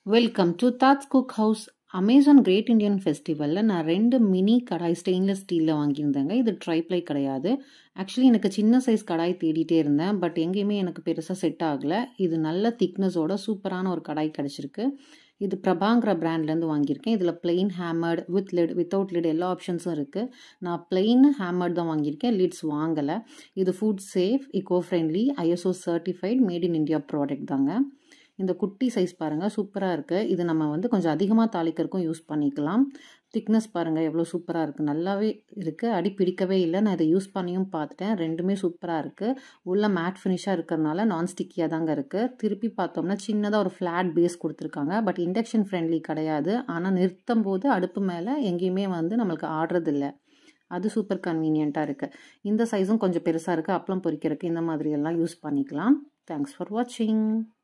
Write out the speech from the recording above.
welcome to thoughts cook house Amazon great Indian ஃபெஸ்டிவலில் நான் ரெண்டு மினி கடாய் ஸ்டெயின்லெஸ் ஸ்டீலில் வாங்கியிருந்தேங்க இது ட்ரைப்ளை கிடையாது ஆக்சுவலி எனக்கு சின்ன சைஸ் கடாய் தேடிட்டே இருந்தேன் பட் எங்கேயுமே எனக்கு பெருசாக செட் ஆகலை இது நல்ல திக்னஸோட சூப்பரான ஒரு கடாய் கிடச்சிருக்கு இது பிரபாங்கிற பிராண்ட்லேருந்து வாங்கியிருக்கேன் இதில் plain hammered with lid without lid எல்லா ஆப்ஷன்ஸும் இருக்குது நான் பிளெயின் ஹேமர்டு தான் வாங்கியிருக்கேன் லிட்ஸ் வாங்கலை இது food safe eco friendly ISO certified made in India product தாங்க இந்த குட்டி சைஸ் பாருங்கள் சூப்பராக இருக்குது இது நம்ம வந்து கொஞ்சம் அதிகமாக தாளிக்கிறதுக்கும் யூஸ் பண்ணிக்கலாம் திக்னஸ் பாருங்கள் எவ்வளோ சூப்பராக இருக்குது நல்லாவே இருக்குது அடி பிடிக்கவே இல்லை நான் இதை யூஸ் பண்ணியும் பார்த்துட்டேன் ரெண்டுமே சூப்பராக இருக்குது உள்ள மேட் ஃபினிஷாக இருக்கிறதுனால நான் ஸ்டிக்கியாக தாங்க இருக்குது திருப்பி பார்த்தோம்னா சின்னதாக ஒரு ஃப்ளாட் பேஸ் கொடுத்துருக்காங்க பட் இண்டக்ஷன் ஃப்ரெண்ட்லி கிடையாது ஆனால் நிறுத்தும் போது அடுப்பு மேலே எங்கேயுமே வந்து நம்மளுக்கு ஆடுறதில்ல அது சூப்பர் கன்வீனியண்ட்டாக இருக்குது இந்த சைஸும் கொஞ்சம் பெருசாக இருக்குது அப்பளம் பொரிக்கிறதுக்கு இந்த மாதிரியெல்லாம் யூஸ் பண்ணிக்கலாம் தேங்க்ஸ் ஃபார் வாட்சிங்